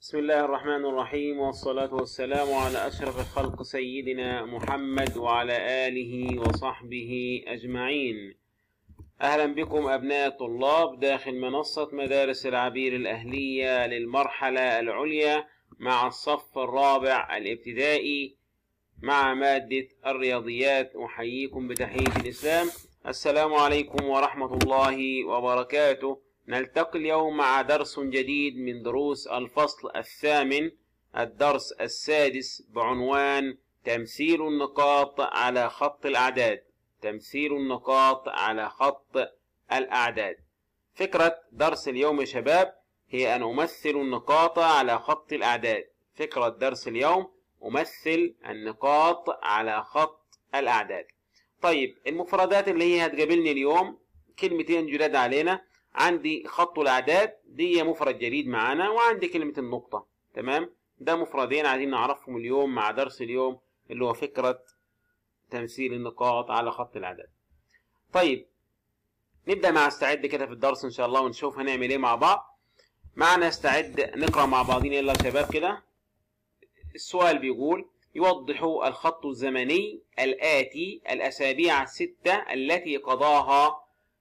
بسم الله الرحمن الرحيم والصلاة والسلام على أشرف الخلق سيدنا محمد وعلى آله وصحبه أجمعين أهلا بكم أبناء الطلاب داخل منصة مدارس العبير الأهلية للمرحلة العليا مع الصف الرابع الابتدائي مع مادة الرياضيات أحييكم بتحية الإسلام السلام عليكم ورحمة الله وبركاته نلتقي اليوم مع درس جديد من دروس الفصل الثامن الدرس السادس بعنوان تمثيل النقاط على خط الأعداد تمثيل النقاط على خط الأعداد فكرة درس اليوم يا شباب هي أن أمثل النقاط على خط الأعداد فكرة درس اليوم أمثل النقاط على خط الأعداد طيب المفردات اللي هي هتقابلني اليوم كلمتين جداد علينا عندي خط الأعداد دي مفرد جديد معانا وعندي كلمة النقطة تمام ده مفردين عايزين نعرفهم اليوم مع درس اليوم اللي هو فكرة تمثيل النقاط على خط الأعداد طيب نبدأ مع استعد كده في الدرس إن شاء الله ونشوف هنعمل إيه مع بعض معنا استعد نقرأ مع بعضين يلا يا شباب كده السؤال بيقول يوضح الخط الزمني الآتي الأسابيع الستة التي قضاها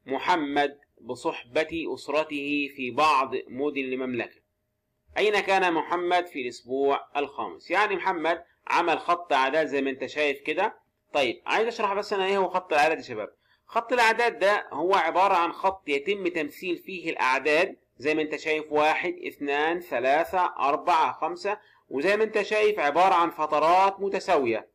محمد بصحبة أسرته في بعض مدن المملكة أين كان محمد في الأسبوع الخامس يعني محمد عمل خط أعداد زي ما أنت شايف كده طيب عايز أشرح بس أنا إيه هو خط الأعداد يا شباب خط الأعداد ده هو عبارة عن خط يتم تمثيل فيه الأعداد زي ما أنت شايف واحد اثنان ثلاثة أربعة خمسة وزي ما أنت شايف عبارة عن فترات متساوية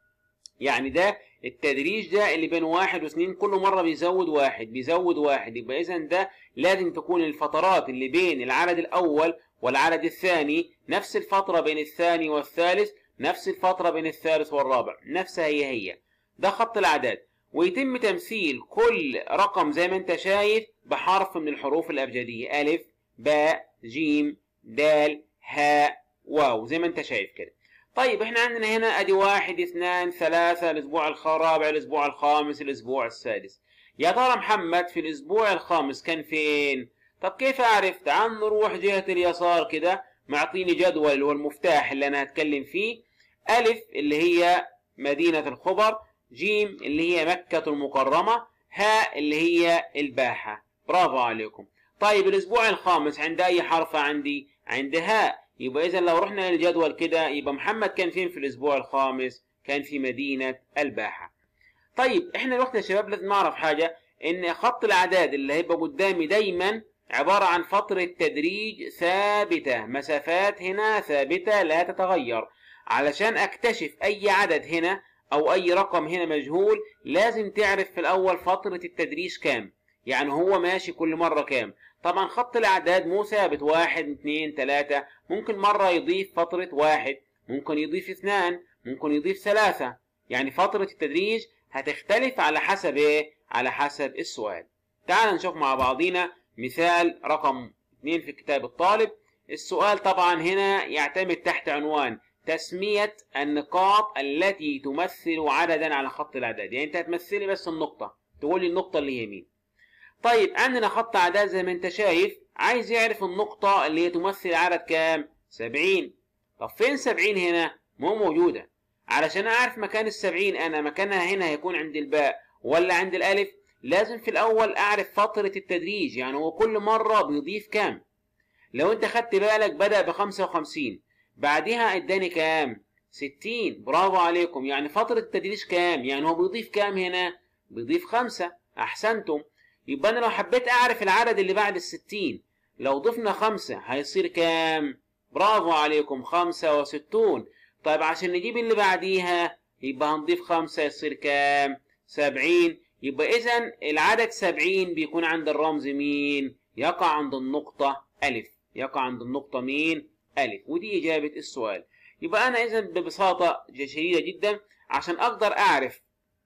يعني ده التدريج ده اللي بين واحد واثنين كل مرة بيزود واحد بيزود واحد يبقى إذا ده لازم تكون الفترات اللي بين العدد الأول والعدد الثاني نفس الفترة بين الثاني والثالث نفس الفترة بين الثالث والرابع نفسها هي هي ده خط الأعداد ويتم تمثيل كل رقم زي ما أنت شايف بحرف من الحروف الأبجدية ألف باء جيم دال هاء واو زي ما أنت شايف كده طيب احنا عندنا هنا ادي واحد اثنان ثلاثة الاسبوع الرابع الاسبوع الخامس الاسبوع السادس يا ترى محمد في الاسبوع الخامس كان فين طب كيف اعرف تعال نروح جهة اليسار كده معطيني جدول اللي هو المفتاح اللي انا هتكلم فيه الف اللي هي مدينة الخبر جيم اللي هي مكة المكرمة هاء اللي هي الباحة برافو عليكم طيب الاسبوع الخامس عند اي حرف عندي عند هاء يبقى اذا لو رحنا للجدول كده يبقى محمد كان فين في الاسبوع الخامس كان في مدينة الباحة طيب احنا الوقت يا شباب لازم نعرف حاجة ان خط الاعداد اللي هيبقى قدامي دايما عبارة عن فترة تدريج ثابتة مسافات هنا ثابتة لا تتغير علشان اكتشف اي عدد هنا او اي رقم هنا مجهول لازم تعرف في الاول فترة التدريج كام يعني هو ماشي كل مرة كام طبعا خط الأعداد مو ثابت واحد اثنين ثلاثة ممكن مرة يضيف فترة واحد ممكن يضيف اثنان ممكن يضيف ثلاثة يعني فترة التدريج هتختلف على حسب ايه على حسب السؤال تعال نشوف مع بعضينا مثال رقم اثنين في كتاب الطالب السؤال طبعا هنا يعتمد تحت عنوان تسمية النقاط التي تمثل عددا على خط الأعداد يعني انت هتمثلي بس النقطة تقول لي النقطة اللي هي مين طيب عندنا خط أعداد زي ما أنت شايف عايز يعرف النقطة اللي هي تمثل عدد كام؟ 70 طب فين 70 هنا؟ مو موجودة علشان أعرف مكان السبعين أنا مكانها هنا هيكون عند الباء ولا عند الألف لازم في الأول أعرف فترة التدريج يعني هو كل مرة بيضيف كام لو أنت خدت بالك بدأ ب 55 بعدها اداني كام؟ 60 برافو عليكم يعني فترة التدريج كام؟ يعني هو بيضيف كام هنا؟ بيضيف خمسة أحسنتم يبقى أنا لو حبيت أعرف العدد اللي بعد الستين لو ضفنا خمسة هيصير كام؟ برافو عليكم خمسة وستون طيب عشان نجيب اللي بعديها يبقى هنضيف خمسة يصير كام؟ سبعين يبقى إذا العدد سبعين بيكون عند الرمز مين؟ يقع عند النقطة ألف يقع عند النقطة مين؟ ألف ودي إجابة السؤال يبقى أنا إذا ببساطة شديدة جدا عشان أقدر أعرف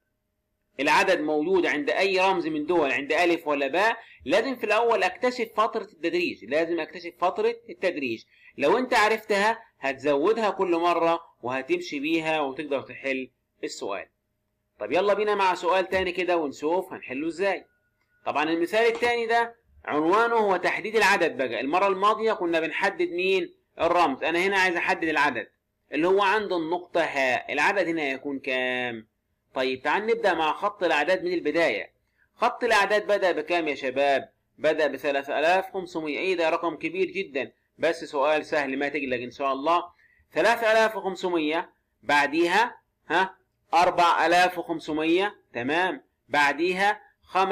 العدد موجود عند اي رمز من دول عند الف ولا باء لازم في الاول اكتشف فتره التدريج لازم اكتشف فتره التدريج لو انت عرفتها هتزودها كل مره وهتمشي بيها وتقدر تحل السؤال طب يلا بينا مع سؤال تاني كده ونشوف هنحله ازاي طبعا المثال التاني ده عنوانه هو تحديد العدد بقى المره الماضيه كنا بنحدد مين الرمز انا هنا عايز احدد العدد اللي هو عند النقطة ها العدد هنا هيكون كام طيب تعال نبدأ مع خط الأعداد من البداية خط الأعداد بدأ بكام يا شباب بدأ ب 3500 ايه ده رقم كبير جدا بس سؤال سهل ما تقلق ان شاء الله 3500 بعديها ها 4500 تمام بعديها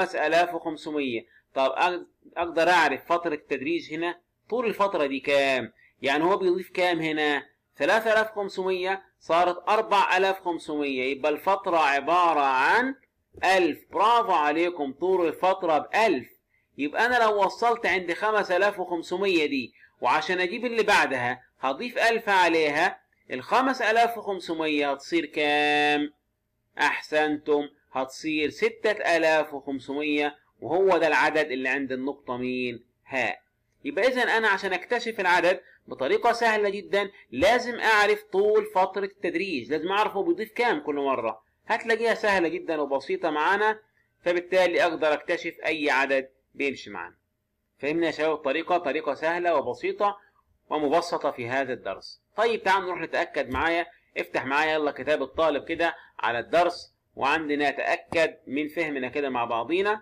5500 طب اقدر اعرف فترة التدريج هنا طول الفترة دي كام يعني هو بيضيف كام هنا 3500 صارت 4500 يبقى الفترة عبارة عن 1000 برافو عليكم طول الفترة ب 1000 يبقى انا لو وصلت عند 5500 دي وعشان اجيب اللي بعدها هضيف 1000 عليها ال 5500 هتصير كام؟ احسنتم هتصير 6500 وهو ده العدد اللي عند النقطة مين؟ هاء يبقى إذا أنا عشان أكتشف العدد بطريقة سهلة جدا لازم أعرف طول فترة التدريج لازم أعرف هو بيضيف كام كل مرة هتلاقيها سهلة جدا وبسيطة معانا فبالتالي أقدر أكتشف أي عدد بيمشي معانا فهمنا يا شباب الطريقة طريقة سهلة وبسيطة ومبسطة في هذا الدرس طيب تعال نروح نتأكد معايا افتح معايا يلا كتاب الطالب كده على الدرس وعندنا تأكد من فهمنا كده مع بعضينا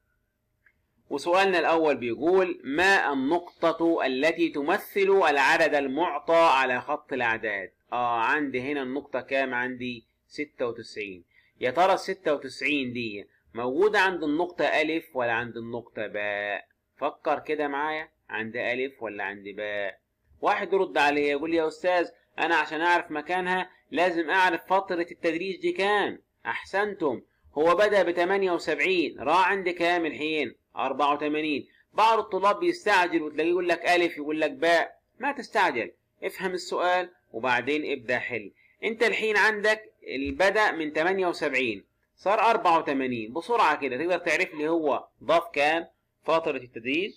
وسؤالنا الأول بيقول ما النقطة التي تمثل العدد المعطى على خط الأعداد آه عندي هنا النقطة كام عندي 96 يا ترى ال 96 دي موجودة عند النقطة ألف ولا عند النقطة باء فكر كده معايا عند ألف ولا عند باء واحد يرد عليا يقول لي يا أستاذ أنا عشان أعرف مكانها لازم أعرف فترة التدريج دي كام أحسنتم هو بدأ ب 78 راح عند كام الحين 84 بعض الطلاب بيستعجل وتلاقيه يقول لك ألف يقول لك باء ما تستعجل افهم السؤال وبعدين ابدأ حل انت الحين عندك البدأ من 78 صار 84 بسرعة كده تقدر تعرف لي هو ضاف كام فترة التدريج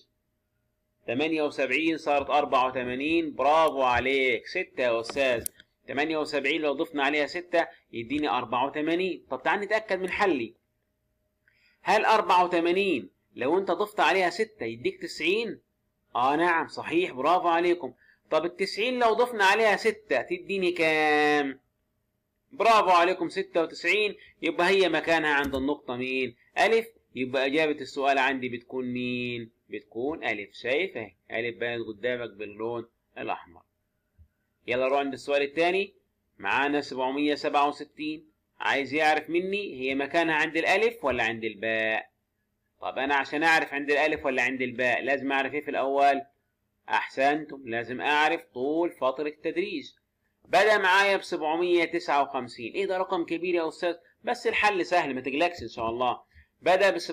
78 صارت 84 برافو عليك 6 يا أستاذ 78 لو ضفنا عليها 6 يديني 84 طب تعال نتأكد من حلي هل 84 لو انت ضفت عليها 6 يديك 90 اه نعم صحيح برافو عليكم طب ال 90 لو ضفنا عليها 6 تديني كام برافو عليكم 96 يبقى هي مكانها عند النقطة مين ألف يبقى إجابة السؤال عندي بتكون مين بتكون ألف شايف اهي ألف بانت قدامك باللون الأحمر يلا نروح عند السؤال الثاني معانا 767 عايز يعرف مني هي مكانها عند الألف ولا عند الباء طب أنا عشان أعرف عند الألف ولا عند الباء لازم أعرف إيه في الأول أحسنتم لازم أعرف طول فترة التدريج بدأ معايا ب 759 إيه ده رقم كبير يا أستاذ بس الحل سهل ما تقلقش إن شاء الله بدأ ب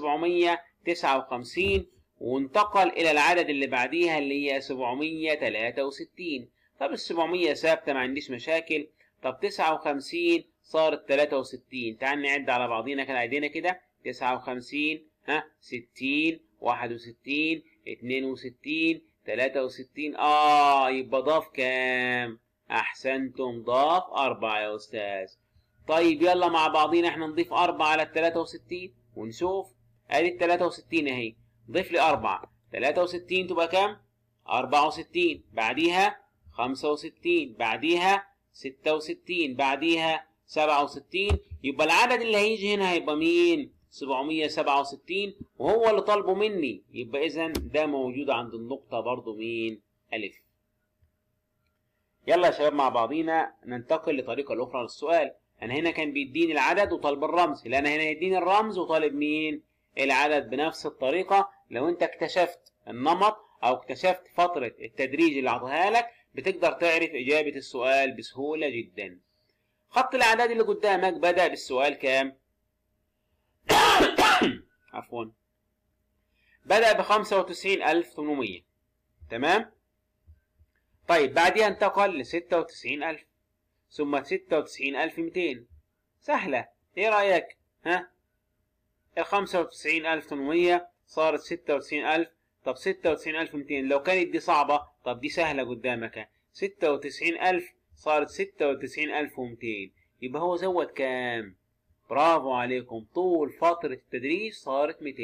759 وانتقل إلى العدد اللي بعديها اللي هي 763 طب ال 700 ثابتة ما عنديش مشاكل طب 59 صارت 63 تعال نعد على بعضينا كده عدينا كده 59 ها 60 61 62 63 اه يبقى ضاف كام احسنتم ضاف أربعة يا استاذ طيب يلا مع بعضينا احنا نضيف أربعة على ال 63 ونشوف ادي ال 63 اهي ضيف لي أربعة 63 تبقى كام 64 بعديها 65 بعديها 66 بعديها 67 يبقى العدد اللي هيجي هنا هيبقى مين 767 وهو اللي طالبه مني يبقى اذا ده موجود عند النقطة برضو مين ألف يلا يا شباب مع بعضينا ننتقل لطريقة الأخرى للسؤال أنا هنا كان بيديني العدد وطالب الرمز لا أنا هنا يديني الرمز وطالب مين العدد بنفس الطريقة لو أنت اكتشفت النمط أو اكتشفت فترة التدريج اللي أعطاها لك بتقدر تعرف إجابة السؤال بسهولة جدا خط الأعداد اللي قدامك بدأ بالسؤال كام عفوا بدأ ب 95800 تمام طيب بعدها انتقل ل 96000 ثم 96200 سهلة ايه رأيك ها ال 95800 صارت 96000 طب 96200 لو كانت دي صعبة طب دي سهلة قدامك 96000 صارت 96200 يبقى هو زود كام برافو عليكم طول فترة التدريس صارت 200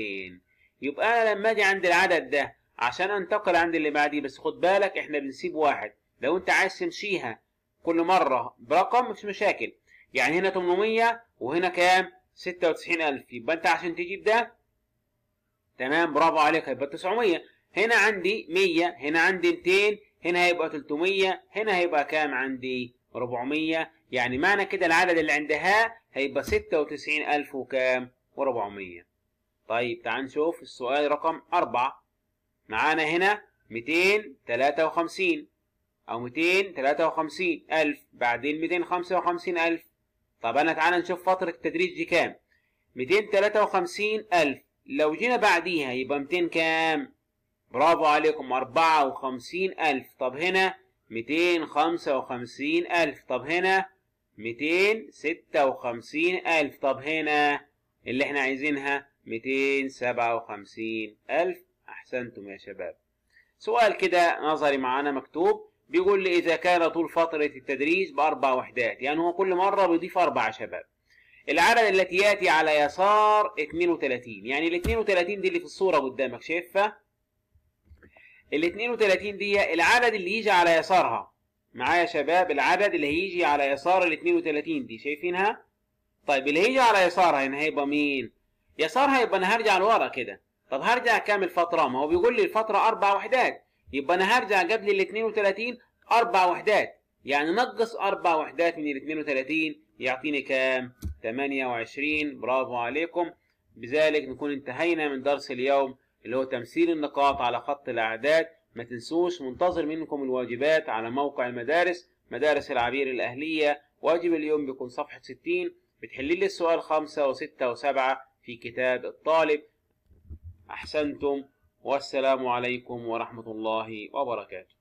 يبقى أنا لما أجي عند العدد ده عشان أنتقل عند اللي بعديه بس خد بالك إحنا بنسيب واحد لو انت عايز تمشيها كل مرة برقم مفيش مشاكل يعني هنا 800 وهنا كام 96000 يبقى انت عشان تجيب ده تمام برافو عليك هيبقى 900 هنا عندي 100 هنا عندي 200 هنا هيبقى 300 هنا هيبقى كام عندي 400 يعني معنى كده العدد اللي عندها هيبقى 96000 وكام و400 طيب تعال نشوف السؤال رقم 4 معانا هنا 253 أو 253 ألف بعدين 255 ألف طب أنا تعال نشوف فترة التدريج دي كام 253 ألف لو جينا بعديها يبقى 200 كام برافو عليكم 54 ألف طب هنا 255 ألف طب هنا 256 ألف طب هنا اللي احنا عايزينها 257 ألف أحسنتم يا شباب سؤال كده نظري معانا مكتوب بيقول لي إذا كان طول فترة التدريج بأربع وحدات يعني هو كل مرة بيضيف أربع شباب العدد التي يأتي على يسار 32 يعني ال 32 دي اللي في الصورة قدامك شايفها ال 32 دي العدد اللي يجي على يسارها معايا يا شباب العدد اللي هيجي على يسار ال 32 دي شايفينها طيب اللي هيجي على يسارها هنا هيبقى مين يسارها يبقى انا هرجع لورا كده طب هرجع كام الفترة ما هو بيقول لي الفترة أربع وحدات يبقى أنا هرجع قبل ال 32 أربع وحدات يعني نقص أربع وحدات من ال 32 يعطيني كام 28 برافو عليكم بذلك نكون انتهينا من درس اليوم اللي هو تمثيل النقاط على خط الأعداد ما تنسوش منتظر منكم الواجبات على موقع المدارس مدارس العبير الأهلية واجب اليوم بيكون صفحة 60 بتحل لي السؤال خمسة وستة وسبعة في كتاب الطالب أحسنتم والسلام عليكم ورحمة الله وبركاته